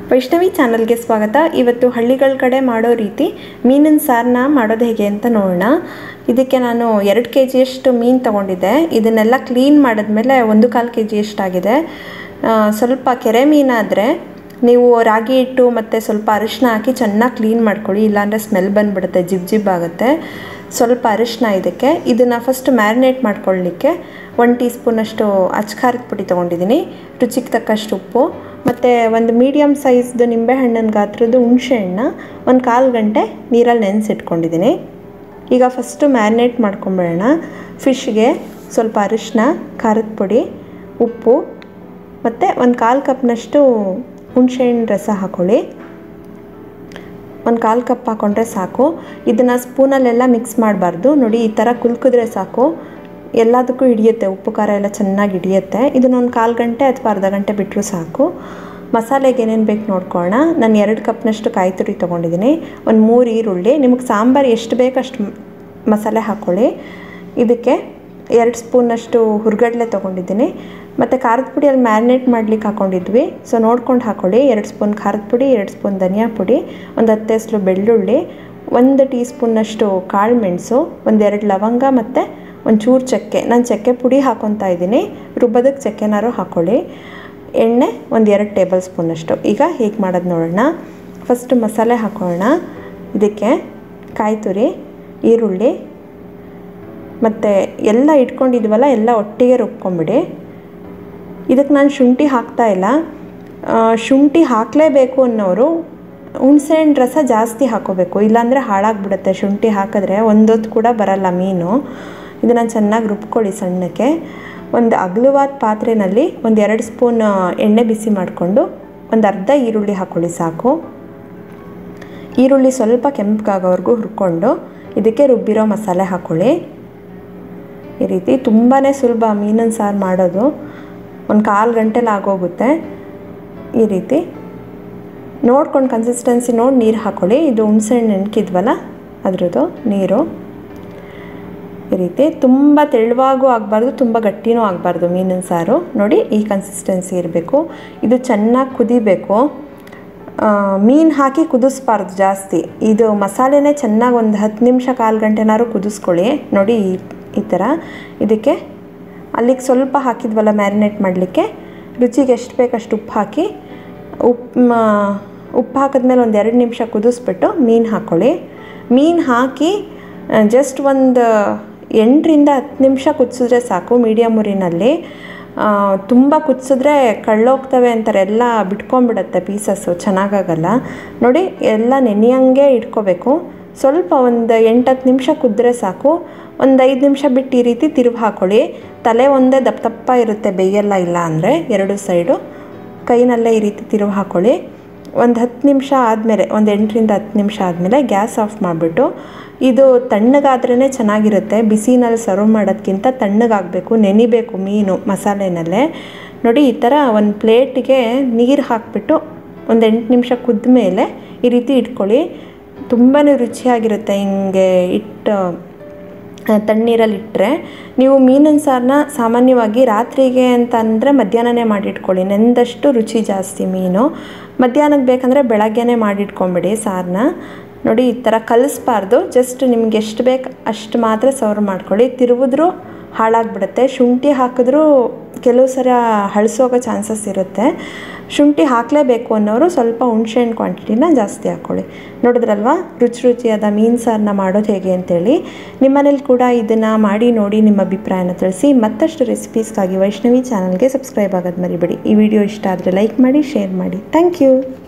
ವೈಷ್ಣವಿ ಚಾನಲ್ಗೆ ಸ್ವಾಗತ ಇವತ್ತು ಹಳ್ಳಿಗಳ ಕಡೆ ಮಾಡೋ ರೀತಿ ಮೀನಿನ ಸಾರನ್ನ ಮಾಡೋದು ಹೇಗೆ ಅಂತ ನೋಡೋಣ ಇದಕ್ಕೆ ನಾನು ಎರಡು ಕೆ ಜಿಯಷ್ಟು ಮೀನು ತೊಗೊಂಡಿದ್ದೆ ಇದನ್ನೆಲ್ಲ ಕ್ಲೀನ್ ಮಾಡಿದ್ಮೇಲೆ ಒಂದು ಕಾಲು ಕೆ ಜಿಯಷ್ಟಾಗಿದೆ ಆ, ಸ್ವಲ್ಪ ಕೆರೆ ಮೀನಾದರೆ ನೀವು ರಾಗಿ ಹಿಟ್ಟು ಮತ್ತು ಸ್ವಲ್ಪ ಅರಿಶಿನ ಹಾಕಿ ಚೆನ್ನಾಗಿ ಕ್ಲೀನ್ ಮಾಡ್ಕೊಳ್ಳಿ ಇಲ್ಲಾಂದರೆ ಸ್ಮೆಲ್ ಬಂದುಬಿಡುತ್ತೆ ಜಿಬ್ ಜಿಬ್ ಆಗುತ್ತೆ ಸ್ವಲ್ಪ ಅರಿಶಿನ ಇದಕ್ಕೆ ಇದನ್ನು ಫಸ್ಟ್ ಮ್ಯಾರಿನೇಟ್ ಮಾಡ್ಕೊಳ್ಳಿಕ್ಕೆ ಒನ್ ಟೀ ಸ್ಪೂನಷ್ಟು ಅಚ್ಕಾರದ ಪುಡಿ ತೊಗೊಂಡಿದ್ದೀನಿ ರುಚಿಗೆ ತಕ್ಕಷ್ಟು ಉಪ್ಪು ಮತ್ತು ಒಂದು ಮೀಡಿಯಮ್ ಸೈಜ್ದು ನಿಂಬೆಹಣ್ಣಿನ ಗಾತ್ರದ್ದು ಹುಣಸೆಹಣ್ಣ ಒಂದು ಕಾಲು ಗಂಟೆ ನೀರಲ್ಲಿ ನೆನೆಸಿಟ್ಕೊಂಡಿದ್ದೀನಿ ಈಗ ಫಸ್ಟು ಮ್ಯಾರಿನೇಟ್ ಮಾಡ್ಕೊಂಬಿಡೋಣ ಫಿಶ್ಗೆ ಸ್ವಲ್ಪ ಅರಿಶಿನ ಖಾರದ ಪುಡಿ ಉಪ್ಪು ಮತ್ತು ಒಂದು ಕಾಲು ಕಪ್ನಷ್ಟು ಹುಣಸೆಹಣ್ಣು ರಸ ಹಾಕ್ಕೊಳ್ಳಿ ಒಂದು ಕಾಲು ಕಪ್ ಹಾಕ್ಕೊಂಡ್ರೆ ಸಾಕು ಇದನ್ನು ಸ್ಪೂನಲ್ಲೆಲ್ಲ ಮಿಕ್ಸ್ ಮಾಡಬಾರ್ದು ನೋಡಿ ಈ ಥರ ಕುಲ್ಕಿದ್ರೆ ಸಾಕು ಎಲ್ಲದಕ್ಕೂ ಹಿಡಿಯುತ್ತೆ ಉಪ್ಪು ಖಾರ ಎಲ್ಲ ಚೆನ್ನಾಗಿ ಹಿಡಿಯುತ್ತೆ ಇದನ್ನ ಒಂದು ಕಾಲು ಗಂಟೆ ಅಥವಾ ಅರ್ಧ ಗಂಟೆ ಬಿಟ್ಟರು ಸಾಕು ಮಸಾಲೆಗೆ ಏನೇನು ಬೇಕು ನೋಡ್ಕೊಳ್ಳೋಣ ನಾನು ಎರಡು ಕಪ್ನಷ್ಟು ಕಾಯಿ ತುರಿ ತೊಗೊಂಡಿದ್ದೀನಿ ಒಂದು ಮೂರು ಈರುಳ್ಳಿ ನಿಮಗೆ ಸಾಂಬಾರು ಎಷ್ಟು ಬೇಕು ಅಷ್ಟು ಮಸಾಲೆ ಹಾಕ್ಕೊಳ್ಳಿ ಇದಕ್ಕೆ ಎರಡು ಸ್ಪೂನಷ್ಟು ಹುರ್ಗಡ್ಲೆ ತೊಗೊಂಡಿದ್ದೀನಿ ಮತ್ತು ಖಾರದ ಪುಡಿಯಲ್ಲಿ ಮ್ಯಾರಿನೇಟ್ ಮಾಡ್ಲಿಕ್ಕೆ ಹಾಕ್ಕೊಂಡಿದ್ವಿ ಸೊ ನೋಡ್ಕೊಂಡು ಹಾಕ್ಕೊಳ್ಳಿ ಎರಡು ಸ್ಪೂನ್ ಖಾರದ ಪುಡಿ ಎರಡು ಸ್ಪೂನ್ ಧನಿಯಾ ಪುಡಿ ಒಂದು ಹತ್ತು ಹೆಸ್ರು ಬೆಳ್ಳುಳ್ಳಿ ಒಂದು ಟೀ ಸ್ಪೂನಷ್ಟು ಕಾಳು ಮೆಣಸು ಒಂದೆರಡು ಲವಂಗ ಮತ್ತು ಒಂದು ಚೂರು ಚಕ್ಕೆ ನಾನು ಚಕ್ಕೆ ಪುಡಿ ಹಾಕ್ಕೊತಾ ಇದ್ದೀನಿ ರುಬ್ಬೋದಕ್ಕೆ ಚಕ್ಕೆನಾರು ಹಾಕ್ಕೊಳ್ಳಿ ಎಣ್ಣೆ ಒಂದು ಎರಡು ಟೇಬಲ್ ಸ್ಪೂನಷ್ಟು ಈಗ ಹೇಗೆ ಮಾಡೋದು ನೋಡೋಣ ಫಸ್ಟ್ ಮಸಾಲೆ ಹಾಕೊಳ್ಳೋಣ ಇದಕ್ಕೆ ಕಾಯಿ ತುರಿ ಈರುಳ್ಳಿ ಮತ್ತು ಎಲ್ಲ ಇಟ್ಕೊಂಡಿದ್ವಲ್ಲ ಎಲ್ಲ ಒಟ್ಟಿಗೆ ರುಬ್ಕೊಂಬಿಡಿ ಇದಕ್ಕೆ ನಾನು ಶುಂಠಿ ಹಾಕ್ತಾ ಇಲ್ಲ ಆ, ಶುಂಠಿ ಹಾಕಲೇಬೇಕು ಅನ್ನೋರು ಹುಣ್ಸೆಹಣ್ಣು ರಸ ಜಾಸ್ತಿ ಹಾಕೋಬೇಕು ಇಲ್ಲಾಂದರೆ ಹಾಳಾಗ್ಬಿಡುತ್ತೆ ಶುಂಠಿ ಹಾಕಿದ್ರೆ ಒಂದೊತ್ತು ಕೂಡ ಬರಲ್ಲ ಮೀನು ಇದನ್ನು ಚೆನ್ನಾಗಿ ರುಬ್ಕೊಳ್ಳಿ ಸಣ್ಣಕ್ಕೆ ಒಂದು ಅಗಲವಾದ ಪಾತ್ರೆಯಲ್ಲಿ ಒಂದು ಎರಡು ಸ್ಪೂನ್ ಎಣ್ಣೆ ಬಿಸಿ ಮಾಡಿಕೊಂಡು ಒಂದು ಅರ್ಧ ಈರುಳ್ಳಿ ಹಾಕ್ಕೊಳ್ಳಿ ಸಾಕು ಈರುಳ್ಳಿ ಸ್ವಲ್ಪ ಕೆಂಪಗಾಗೋವರೆಗೂ ಹುರ್ಕೊಂಡು ಇದಕ್ಕೆ ರುಬ್ಬಿರೋ ಮಸಾಲೆ ಹಾಕ್ಕೊಳ್ಳಿ ಈ ರೀತಿ ತುಂಬಾ ಸುಲಭ ಮೀನಿನ ಸಾರು ಮಾಡೋದು ಒಂದು ಕಾಲು ಗಂಟೆಲಿ ಆಗೋಗುತ್ತೆ ಈ ರೀತಿ ನೋಡ್ಕೊಂಡು ಕನ್ಸಿಸ್ಟೆನ್ಸಿ ನೋಡಿ ನೀರು ಹಾಕ್ಕೊಳ್ಳಿ ಇದು ಹುಣ್ಸೆಹಣ್ಣು ನೆನ್ಕಿದ್ವಲ್ಲ ಅದ್ರದ್ದು ನೀರು ಈ ರೀತಿ ತುಂಬ ತೆಳುವಾಗೂ ಆಗಬಾರ್ದು ತುಂಬ ಗಟ್ಟಿನೂ ಆಗಬಾರ್ದು ಮೀನಿನ ಸಾರು ನೋಡಿ ಈ ಕನ್ಸಿಸ್ಟೆನ್ಸಿ ಇರಬೇಕು ಇದು ಚೆನ್ನಾಗಿ ಕುದಿಬೇಕು ಮೀನು ಹಾಕಿ ಕುದಿಸ್ಬಾರ್ದು ಜಾಸ್ತಿ ಇದು ಮಸಾಲೆನೇ ಚೆನ್ನಾಗಿ ಒಂದು ಹತ್ತು ನಿಮಿಷ ಕಾಲು ಗಂಟೆನಾದ್ರು ಕುದಿಸ್ಕೊಳ್ಳಿ ನೋಡಿ ಈ ಈ ಥರ ಇದಕ್ಕೆ ಅಲ್ಲಿಗೆ ಸ್ವಲ್ಪ ಹಾಕಿದ್ವಲ್ಲ ಮ್ಯಾರಿನೇಟ್ ಮಾಡಲಿಕ್ಕೆ ರುಚಿಗೆ ಎಷ್ಟು ಬೇಕು ಅಷ್ಟು ಉಪ್ಪು ಹಾಕಿ ಉಪ್ಪು ಉಪ್ಪು ಹಾಕಿದ್ಮೇಲೆ ಒಂದು ಎರಡು ನಿಮಿಷ ಕುದಿಸ್ಬಿಟ್ಟು ಮೀನು ಹಾಕ್ಕೊಳ್ಳಿ ಮೀನು ಹಾಕಿ ಜಸ್ಟ್ ಒಂದು ಎಂಟರಿಂದ ಹತ್ತು ನಿಮಿಷ ಕುದಿಸಿದ್ರೆ ಸಾಕು ಮೀಡಿಯಮ್ ಉರಿನಲ್ಲಿ ತುಂಬ ಕುದಿಸಿದ್ರೆ ಕಳ್ಳೋಗ್ತವೆ ಅಂತಾರೆ ಎಲ್ಲ ಬಿಟ್ಕೊಂಡ್ಬಿಡತ್ತೆ ಪೀಸಸ್ಸು ಚೆನ್ನಾಗಾಗಲ್ಲ ನೋಡಿ ಎಲ್ಲ ನೆನೆಯಂಗೆ ಇಟ್ಕೋಬೇಕು ಸ್ವಲ್ಪ ಒಂದು ಎಂಟತ್ತು ನಿಮಿಷ ಕುದ್ರೆ ಸಾಕು ಒಂದು ಐದು ನಿಮಿಷ ಬಿಟ್ಟು ಈ ರೀತಿ ತಿರುಗಿ ಹಾಕ್ಕೊಳ್ಳಿ ತಲೆ ಒಂದೇ ದಪ್ಪ ದಪ್ಪ ಇರುತ್ತೆ ಬೇಯಲ್ಲ ಇಲ್ಲ ಅಂದರೆ ಎರಡು ಸೈಡು ಕೈನಲ್ಲೇ ಈ ರೀತಿ ತಿರುಗಿ ಹಾಕ್ಕೊಳ್ಳಿ ಒಂದು ಹತ್ತು ನಿಮಿಷ ಆದಮೇಲೆ ಒಂದು ಎಂಟರಿಂದ ಹತ್ತು ನಿಮಿಷ ಆದಮೇಲೆ ಗ್ಯಾಸ್ ಆಫ್ ಮಾಡಿಬಿಟ್ಟು ಇದು ತಣ್ಣಗಾದ್ರೇ ಚೆನ್ನಾಗಿರುತ್ತೆ ಬಿಸಿನಲ್ಲಿ ಸರ್ವ್ ಮಾಡೋದಕ್ಕಿಂತ ತಣ್ಣಗಾಗಬೇಕು ನೆನಿಬೇಕು ಮೀನು ಮಸಾಲೆನಲ್ಲೇ ನೋಡಿ ಈ ಥರ ಒಂದು ಪ್ಲೇಟಿಗೆ ನೀರು ಹಾಕಿಬಿಟ್ಟು ಒಂದು ಎಂಟು ನಿಮಿಷ ಕುದ್ದ ಮೇಲೆ ಈ ರೀತಿ ಇಟ್ಕೊಳ್ಳಿ ತುಂಬಾ ರುಚಿಯಾಗಿರುತ್ತೆ ಹಿಂಗೆ ಇಟ್ಟು ತಣ್ಣೀರಲ್ಲಿ ಇಟ್ಟರೆ ನೀವು ಮೀನಿನ ಸಾರನ್ನ ಸಾಮಾನ್ಯವಾಗಿ ರಾತ್ರಿಗೆ ಅಂತ ಅಂದರೆ ಮಧ್ಯಾಹ್ನನೇ ಮಾಡಿಟ್ಕೊಳ್ಳಿ ನೆಂದಷ್ಟು ರುಚಿ ಜಾಸ್ತಿ ಮೀನು ಮಧ್ಯಾಹ್ನಕ್ಕೆ ಬೇಕಂದರೆ ಬೆಳಗ್ಗೆನೇ ಮಾಡಿಟ್ಕೊಂಬಿಡಿ ಸಾರನ್ನ ನೋಡಿ ಈ ಥರ ಕಲಿಸ್ಬಾರ್ದು ಜಸ್ಟ್ ನಿಮ್ಗೆ ಎಷ್ಟು ಬೇಕು ಅಷ್ಟು ಮಾತ್ರ ಸರ್ವ್ ಮಾಡ್ಕೊಳ್ಳಿ ತಿರುವಿದ್ರೂ ಹಾಳಾಗ್ಬಿಡುತ್ತೆ ಶುಂಠಿ ಹಾಕಿದ್ರೂ ಕೆಲವು ಸಲ ಹಳಸೋಗೋ ಚಾನ್ಸಸ್ ಇರುತ್ತೆ ಶುಂಠಿ ಹಾಕಲೇಬೇಕು ಅನ್ನೋರು ಸ್ವಲ್ಪ ಹುಣ್ಸೆಹಣ್ಣು ಕ್ವಾಂಟಿಟಿನ ಜಾಸ್ತಿ ಹಾಕ್ಕೊಳ್ಳಿ ನೋಡಿದ್ರಲ್ವಾ ರುಚಿ ರುಚಿಯಾದ ಮೀನು ಸಾರನ್ನ ಮಾಡೋದು ಹೇಗೆ ಅಂತೇಳಿ ನಿಮ್ಮನೇಲಿ ಕೂಡ ಇದನ್ನು ಮಾಡಿ ನೋಡಿ ನಿಮ್ಮ ಅಭಿಪ್ರಾಯನ ತಿಳಿಸಿ ಮತ್ತಷ್ಟು ರೆಸಿಪೀಸ್ಗಾಗಿ ವೈಷ್ಣವಿ ಚಾನಲ್ಗೆ ಸಬ್ಸ್ಕ್ರೈಬ್ ಆಗೋದು ಮರಿಬೇಡಿ ಈ ವಿಡಿಯೋ ಇಷ್ಟ ಆದರೆ ಲೈಕ್ ಮಾಡಿ ಶೇರ್ ಮಾಡಿ ಥ್ಯಾಂಕ್ ಯು